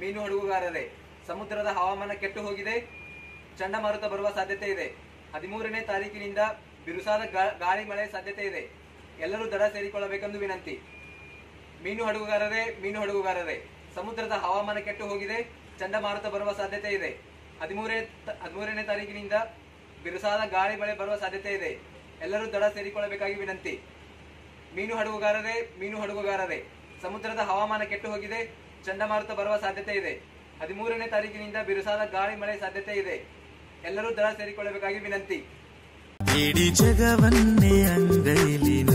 ಮೀನು ಹಡಗುಗಾರರೇ ಸಮುದ್ರದ ಹವಾಮಾನ ಕೆಟ್ಟು ಹೋಗಿದೆ ಚಂಡಮಾರುತ ಬರುವ ಸಾಧ್ಯತೆ ಇದೆ ಹದಿಮೂರನೇ ತಾರೀಕಿನಿಂದ ಬಿರುಸಾದ ಗಾ- ಗಾಳಿ ಮಳೆ ಸಾಧ್ಯತೆ ಇದೆ ಎಲ್ಲರೂ ದಡ ಸೇರಿಕೊಳ್ಳಬೇಕೆಂದು ವಿನಂತಿ ಮೀನು ಹಡಗುಗಾರರೇ ಮೀನು ಹಡಗುಗಾರರೇ ಸಮುದ್ರದ ಹವಾಮಾನ ಕೆಟ್ಟು ಹೋಗಿದೆ ಚಂಡಮಾರುತ ಬರುವ ಸಾಧ್ಯತೆ ಇದೆ ಹದಿಮೂರನೇ ಹದಿಮೂರನೇ ತಾರೀಕಿನಿಂದ ಬಿರುಸಾದ ಗಾಳಿ ಮಳೆ ಬರುವ ಸಾಧ್ಯತೆ ಇದೆ ಎಲ್ಲರೂ ದಡ ಸೇರಿಕೊಳ್ಳಬೇಕಾಗಿ ವಿನಂತಿ ಮೀನು ಹಡಗುಗಾರರೇ ಮೀನು ಹಡಗುಗಾರರೇ ಸಮುದ್ರದ ಹವಾಮಾನ ಕೆಟ್ಟು ಹೋಗಿದೆ ಚಂಡಮಾರುತ ಬರುವ ಸಾಧ್ಯತೆ ಇದೆ ಹದಿಮೂರನೇ ತಾರೀಕಿನಿಂದ ಬಿರುಸಾದ ಗಾಳಿ ಮಳೆ ಸಾಧ್ಯತೆ ಇದೆ ಎಲ್ಲರೂ ದಳ ಸೇರಿಕೊಳ್ಳಬೇಕಾಗಿ ವಿನಂತಿ ಇಡೀ ಜಗವನ್ನೇ ಅಂಗೈಲಿ